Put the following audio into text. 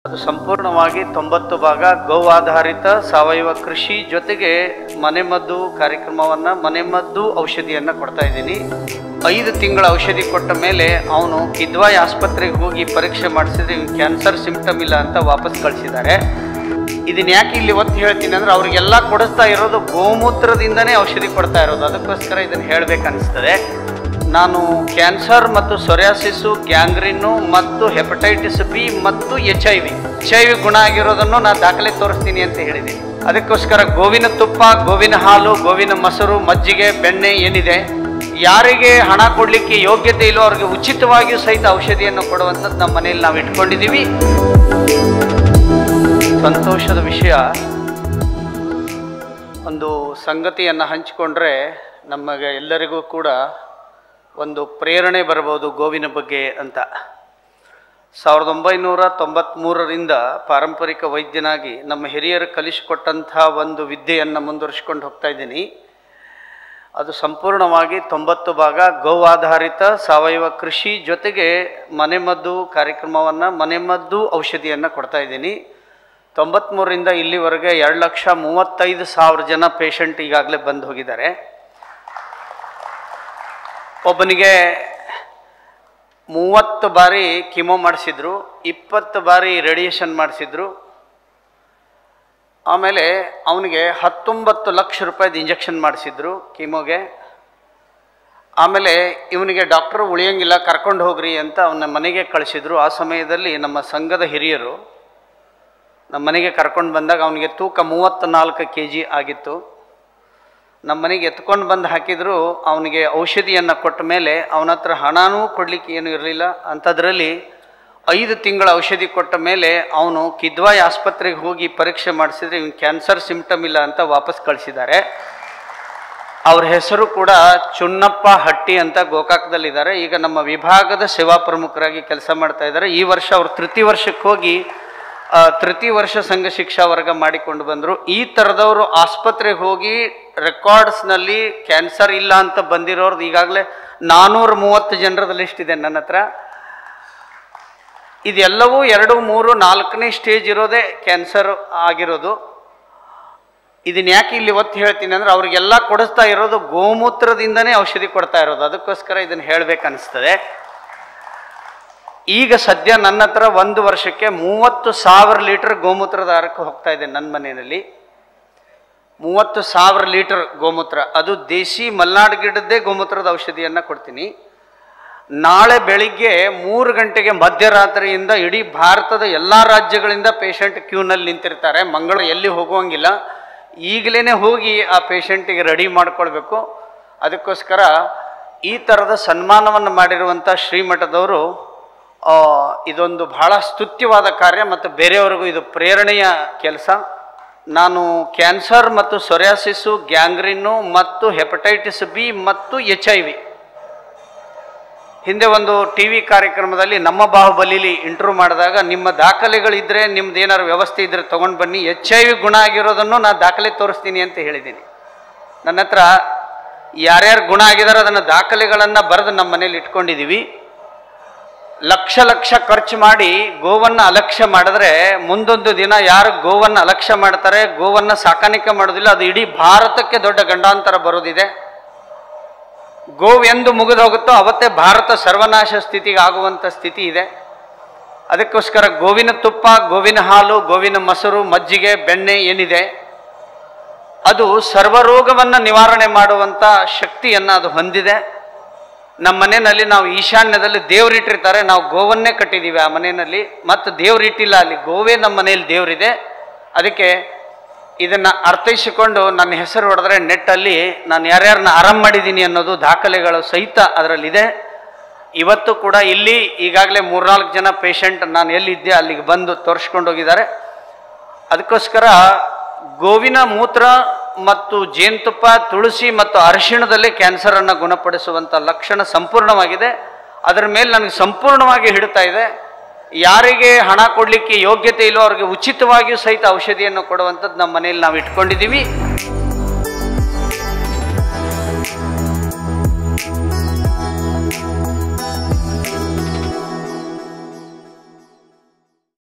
ಅದು ಸಂಪೂರ್ಣವಾಗಿ ತೊಂಬತ್ತು ಭಾಗ ಗೋ ಆಧಾರಿತ ಸಾವಯವ ಕೃಷಿ ಜೊತೆಗೆ ಮನೆಮದ್ದು ಕಾರ್ಯಕ್ರಮವನ್ನು ಮನೆಮದ್ದು ಔಷಧಿಯನ್ನು ಕೊಡ್ತಾ ಇದ್ದೀನಿ ಐದು ತಿಂಗಳ ಔಷಧಿ ಕೊಟ್ಟ ಮೇಲೆ ಅವನು ಕಿದ್ವಾಯ್ ಆಸ್ಪತ್ರೆಗೆ ಹೋಗಿ ಪರೀಕ್ಷೆ ಮಾಡಿಸಿದ್ರೆ ಕ್ಯಾನ್ಸರ್ ಸಿಂಪ್ಟಮ್ ಇಲ್ಲ ಅಂತ ವಾಪಸ್ ಕಳಿಸಿದ್ದಾರೆ ಇದನ್ನ ಯಾಕೆ ಇಲ್ಲಿ ಒತ್ತು ಹೇಳ್ತೀನಿ ಅಂದ್ರೆ ಅವ್ರಿಗೆಲ್ಲ ಕೊಡಿಸ್ತಾ ಇರೋದು ಗೋಮೂತ್ರದಿಂದನೇ ಔಷಧಿ ಕೊಡ್ತಾ ಇರೋದು ಅದಕ್ಕೋಸ್ಕರ ಇದನ್ನು ಹೇಳ್ಬೇಕನ್ನಿಸ್ತದೆ ನಾನು ಕ್ಯಾನ್ಸರ್ ಮತ್ತು ಸೊರಿಯಾಸಿಸು ಗ್ಯಾಂಗ್ರಿನ್ನು ಮತ್ತು ಹೆಪಟೈಟಿಸ್ ಬಿ ಮತ್ತು H I V H I V ಗುಣ ಆಗಿರೋದನ್ನು ನಾನು ದಾಖಲೆ ತೋರಿಸ್ತೀನಿ ಅಂತ ಹೇಳಿದೆ ಅದಕ್ಕೋಸ್ಕರ ಗೋವಿನ ತುಪ್ಪ ಗೋವಿನ ಹಾಲು ಗೋವಿನ ಮೊಸರು ಮಜ್ಜಿಗೆ ಬೆಣ್ಣೆ ಏನಿದೆ ಯಾರಿಗೆ ಹಣ ಕೊಡಲಿಕ್ಕೆ ಯೋಗ್ಯತೆ ಇಲ್ಲೋ ಅವ್ರಿಗೆ ಉಚಿತವಾಗಿಯೂ ಸಹಿತ ಔಷಧಿಯನ್ನು ಕೊಡುವಂಥದ್ದು ನಮ್ಮ ಮನೆಯಲ್ಲಿ ನಾವು ಇಟ್ಕೊಂಡಿದ್ದೀವಿ ಸಂತೋಷದ ವಿಷಯ ಒಂದು ಸಂಗತಿಯನ್ನು ಹಂಚಿಕೊಂಡ್ರೆ ನಮಗೆ ಎಲ್ಲರಿಗೂ ಕೂಡ ಒಂದು ಪ್ರೇರಣೆ ಬರ್ಬೋದು ಗೋವಿನ ಬಗ್ಗೆ ಅಂತ ಸಾವಿರದ ಒಂಬೈನೂರ ತೊಂಬತ್ತ್ಮೂರರಿಂದ ಪಾರಂಪರಿಕ ವೈದ್ಯನಾಗಿ ನಮ್ಮ ಹಿರಿಯರು ಕಲಿಸಿಕೊಟ್ಟಂಥ ಒಂದು ವಿದ್ಯೆಯನ್ನು ಮುಂದುವರಿಸ್ಕೊಂಡು ಹೋಗ್ತಾ ಇದ್ದೀನಿ ಅದು ಸಂಪೂರ್ಣವಾಗಿ ತೊಂಬತ್ತು ಭಾಗ ಗೋ ಆಧಾರಿತ ಸಾವಯವ ಕೃಷಿ ಜೊತೆಗೆ ಮನೆಮದ್ದು ಕಾರ್ಯಕ್ರಮವನ್ನು ಮನೆಮದ್ದು ಔಷಧಿಯನ್ನು ಕೊಡ್ತಾ ಇದ್ದೀನಿ ತೊಂಬತ್ತ್ಮೂರರಿಂದ ಇಲ್ಲಿವರೆಗೆ ಎರಡು ಲಕ್ಷ ಮೂವತ್ತೈದು ಸಾವಿರ ಜನ ಪೇಷಂಟ್ ಈಗಾಗಲೇ ಬಂದು ಹೋಗಿದ್ದಾರೆ ಒಬ್ಬನಿಗೆ ಮೂವತ್ತು ಬಾರಿ ಕಿಮೋ ಮಾಡಿಸಿದ್ರು ಇಪ್ಪತ್ತು ಬಾರಿ ರೇಡಿಯೇಷನ್ ಮಾಡಿಸಿದ್ರು ಆಮೇಲೆ ಅವನಿಗೆ ಹತ್ತೊಂಬತ್ತು ಲಕ್ಷ ರೂಪಾಯಿದು ಇಂಜೆಕ್ಷನ್ ಮಾಡಿಸಿದ್ರು ಕೀಮೋಗೆ ಆಮೇಲೆ ಇವನಿಗೆ ಡಾಕ್ಟ್ರು ಉಳಿಯಂಗಿಲ್ಲ ಕರ್ಕೊಂಡು ಹೋಗ್ರಿ ಅಂತ ಅವನ ಮನೆಗೆ ಕಳಿಸಿದ್ರು ಆ ಸಮಯದಲ್ಲಿ ನಮ್ಮ ಸಂಘದ ಹಿರಿಯರು ನಮ್ಮ ಮನೆಗೆ ಕರ್ಕೊಂಡು ಬಂದಾಗ ಅವನಿಗೆ ತೂಕ ಮೂವತ್ತ ನಾಲ್ಕು ಕೆ ಜಿ ಆಗಿತ್ತು ನಮ್ಮ ಮನೆಗೆ ಎತ್ಕೊಂಡು ಬಂದು ಹಾಕಿದ್ರು ಅವನಿಗೆ ಔಷಧಿಯನ್ನು ಕೊಟ್ಟ ಮೇಲೆ ಅವನ ಹತ್ರ ಹಣನೂ ಕೊಡಲಿಕ್ಕೆ ಏನೂ ಇರಲಿಲ್ಲ ಅಂಥದ್ರಲ್ಲಿ ಐದು ತಿಂಗಳ ಔಷಧಿ ಕೊಟ್ಟ ಮೇಲೆ ಅವನು ಕಿದ್ವಾಯ್ ಆಸ್ಪತ್ರೆಗೆ ಹೋಗಿ ಪರೀಕ್ಷೆ ಮಾಡಿಸಿದ್ರೆ ಇವನು ಕ್ಯಾನ್ಸರ್ ಸಿಂಪ್ಟಮ್ ಇಲ್ಲ ಅಂತ ವಾಪಸ್ ಕಳಿಸಿದ್ದಾರೆ ಅವ್ರ ಹೆಸರು ಕೂಡ ಚುನ್ನಪ್ಪ ಹಟ್ಟಿ ಅಂತ ಗೋಕಾಕದಲ್ಲಿದ್ದಾರೆ ಈಗ ನಮ್ಮ ವಿಭಾಗದ ಸೇವಾ ಪ್ರಮುಖರಾಗಿ ಕೆಲಸ ಮಾಡ್ತಾ ಇದ್ದಾರೆ ಈ ವರ್ಷ ಅವರು ತೃತೀಯ ವರ್ಷಕ್ಕೆ ಹೋಗಿ ಆ, ತೃತೀಯ ವರ್ಷ ಸಂಘ ಶಿಕ್ಷಾ ವರ್ಗ ಮಾಡಿಕೊಂಡು ಬಂದರು ಈ ಥರದವರು ಆಸ್ಪತ್ರೆಗೆ ಹೋಗಿ ರೆಕಾರ್ಡ್ಸ್ನಲ್ಲಿ ಕ್ಯಾನ್ಸರ್ ಇಲ್ಲ ಅಂತ ಬಂದಿರೋರ್ದು ಈಗಾಗಲೇ ನಾನ್ನೂರ ಮೂವತ್ತು ಜನರದ ಲಿಸ್ಟ್ ಇದೆ ನನ್ನ ಹತ್ರ ಇದೆಲ್ಲವೂ ಎರಡು ಮೂರು ನಾಲ್ಕನೇ ಸ್ಟೇಜ್ ಇರೋದೇ ಕ್ಯಾನ್ಸರ್ ಆಗಿರೋದು ಇದನ್ನ ಯಾಕೆ ಇಲ್ಲಿ ಒತ್ತು ಹೇಳ್ತೀನಿ ಅಂದ್ರೆ ಅವ್ರಿಗೆಲ್ಲ ಕೊಡಿಸ್ತಾ ಇರೋದು ಗೋಮೂತ್ರದಿಂದನೇ ಔಷಧಿ ಕೊಡ್ತಾ ಇರೋದು ಅದಕ್ಕೋಸ್ಕರ ಇದನ್ನು ಹೇಳ್ಬೇಕನ್ನಿಸ್ತದೆ ಈಗ ಸದ್ಯ ನನ್ನ ಹತ್ರ ಒಂದು ವರ್ಷಕ್ಕೆ ಮೂವತ್ತು ಸಾವಿರ ಲೀಟರ್ ಗೋಮೂತ್ರದ ಅರಕ್ಕೆ ಹೋಗ್ತಾ ಇದೆ ನನ್ನ ಮನೆಯಲ್ಲಿ ಮೂವತ್ತು ಸಾವಿರ ಲೀಟರ್ ಗೋಮೂತ್ರ ಅದು ದೇಸಿ ಮಲ್ನಾಡು ಗಿಡದ್ದೇ ಗೋಮೂತ್ರದ ಔಷಧಿಯನ್ನು ಕೊಡ್ತೀನಿ ನಾಳೆ ಬೆಳಿಗ್ಗೆ ಮೂರು ಗಂಟೆಗೆ ಮಧ್ಯರಾತ್ರಿಯಿಂದ ಇಡೀ ಭಾರತದ ಎಲ್ಲ ರಾಜ್ಯಗಳಿಂದ ಪೇಷಂಟ್ ಕ್ಯೂನಲ್ಲಿ ನಿಂತಿರ್ತಾರೆ ಮಂಗಳೂರು ಎಲ್ಲಿ ಹೋಗುವಂಗಿಲ್ಲ ಈಗಲೇ ಹೋಗಿ ಆ ಪೇಷಂಟಿಗೆ ರೆಡಿ ಮಾಡ್ಕೊಳ್ಬೇಕು ಅದಕ್ಕೋಸ್ಕರ ಈ ಥರದ ಸನ್ಮಾನವನ್ನು ಮಾಡಿರುವಂಥ ಶ್ರೀಮಠದವರು ಆ, ಇದೊಂದು ಬಹಳ ಸ್ತುತ್ಯವಾದ ಕಾರ್ಯ ಮತ್ತು ಬೇರೆಯವರಿಗೂ ಇದು ಪ್ರೇರಣೆಯ ಕೆಲಸ ನಾನು ಕ್ಯಾನ್ಸರ್ ಮತ್ತು ಸೊರಿಯಾಸಿಸು ಗ್ಯಾಂಗ್ರಿನ್ನು ಮತ್ತು ಹೆಪಟೈಟಿಸ್ ಬಿ ಮತ್ತು ಎಚ್ ಐ ವಿ ಹಿಂದೆ ಒಂದು ಟಿ ವಿ ಕಾರ್ಯಕ್ರಮದಲ್ಲಿ ನಮ್ಮ ಬಾಹುಬಲಿಲಿ ಇಂಟರ್ವ್ಯೂ ಮಾಡಿದಾಗ ನಿಮ್ಮ ದಾಖಲೆಗಳಿದ್ದರೆ ನಿಮ್ದು ಏನಾದ್ರು ವ್ಯವಸ್ಥೆ ಇದ್ದರೆ ತೊಗೊಂಡು ಬನ್ನಿ ಎಚ್ ಐ ವಿ ಗುಣ ಆಗಿರೋದನ್ನು ನಾನು ದಾಖಲೆ ತೋರಿಸ್ತೀನಿ ಅಂತ ಹೇಳಿದ್ದೀನಿ ನನ್ನ ಹತ್ರ ಯಾರ್ಯಾರು ಗುಣ ಆಗಿದಾರೋ ಅದನ್ನು ದಾಖಲೆಗಳನ್ನು ಬರೆದು ನಮ್ಮ ಮನೇಲಿ ಇಟ್ಕೊಂಡಿದ್ದೀವಿ ಲಕ್ಷ ಲಕ್ಷ ಖರ್ಚು ಮಾಡಿ ಗೋವನ್ನು ಅಲಕ್ಷ್ಯ ಮಾಡಿದ್ರೆ ಮುಂದೊಂದು ದಿನ ಯಾರು ಗೋವನ್ನು ಅಲಕ್ಷ್ಯ ಮಾಡ್ತಾರೆ ಗೋವನ್ನು ಸಾಕಾಣಿಕೆ ಮಾಡೋದಿಲ್ಲ ಅದು ಇಡೀ ಭಾರತಕ್ಕೆ ದೊಡ್ಡ ಗಂಡಾಂತರ ಬರೋದಿದೆ ಗೋವು ಎಂದು ಮುಗಿದು ಹೋಗುತ್ತೋ ಅವತ್ತೇ ಭಾರತ ಸರ್ವನಾಶ ಸ್ಥಿತಿಗೆ ಆಗುವಂಥ ಸ್ಥಿತಿ ಇದೆ ಅದಕ್ಕೋಸ್ಕರ ಗೋವಿನ ತುಪ್ಪ ಗೋವಿನ ಹಾಲು ಗೋವಿನ ಮೊಸರು ಮಜ್ಜಿಗೆ ಬೆಣ್ಣೆ ಏನಿದೆ ಅದು ಸರ್ವರೋಗವನ್ನು ನಿವಾರಣೆ ಮಾಡುವಂಥ ಶಕ್ತಿಯನ್ನು ಅದು ಹೊಂದಿದೆ ನಮ್ಮ ಮನೆಯಲ್ಲಿ ನಾವು ಈಶಾನ್ಯದಲ್ಲಿ ದೇವರಿಟ್ಟಿರ್ತಾರೆ ನಾವು ಗೋವನ್ನೇ ಕಟ್ಟಿದ್ದೀವಿ ಆ ಮನೆಯಲ್ಲಿ ಮತ್ತು ದೇವರಿಟ್ಟಿಲ್ಲ ಅಲ್ಲಿ ಗೋವೇ ನಮ್ಮ ಮನೆಯಲ್ಲಿ ದೇವರಿದೆ ಅದಕ್ಕೆ ಇದನ್ನು ಅರ್ಥೈಸಿಕೊಂಡು ನನ್ನ ಹೆಸರು ಹೊಡೆದ್ರೆ ನೆಟ್ಟಲ್ಲಿ ನಾನು ಯಾರ್ಯಾರನ್ನ ಆರಾಮ್ ಮಾಡಿದ್ದೀನಿ ಅನ್ನೋದು ದಾಖಲೆಗಳು ಸಹಿತ ಅದರಲ್ಲಿದೆ ಇವತ್ತು ಕೂಡ ಇಲ್ಲಿ ಈಗಾಗಲೇ ಮೂರ್ನಾಲ್ಕು ಜನ ಪೇಷಂಟ್ ನಾನು ಎಲ್ಲಿದ್ದೆ ಅಲ್ಲಿಗೆ ಬಂದು ತೋರಿಸ್ಕೊಂಡು ಹೋಗಿದ್ದಾರೆ ಅದಕ್ಕೋಸ್ಕರ ಗೋವಿನ ಮೂತ್ರ ಮತ್ತು ಜೇನುತುಪ್ಪ ತುಳಸಿ ಮತ್ತು ಅರಿಶಿಣದಲ್ಲೇ ಕ್ಯಾನ್ಸರನ್ನು ಗುಣಪಡಿಸುವಂಥ ಲಕ್ಷಣ ಸಂಪೂರ್ಣವಾಗಿದೆ ಅದರ ಮೇಲೆ ನನಗೆ ಸಂಪೂರ್ಣವಾಗಿ ಹಿಡಿತಾ ಇದೆ ಯಾರಿಗೆ ಹಣ ಕೊಡಲಿಕ್ಕೆ ಯೋಗ್ಯತೆ ಇಲ್ಲೋ ಅವ್ರಿಗೆ ಉಚಿತವಾಗಿಯೂ ಸಹಿತ ಔಷಧಿಯನ್ನು ಕೊಡುವಂಥದ್ದು ನಮ್ಮ ಮನೆಯಲ್ಲಿ ನಾವು ಇಟ್ಕೊಂಡಿದ್ದೀವಿ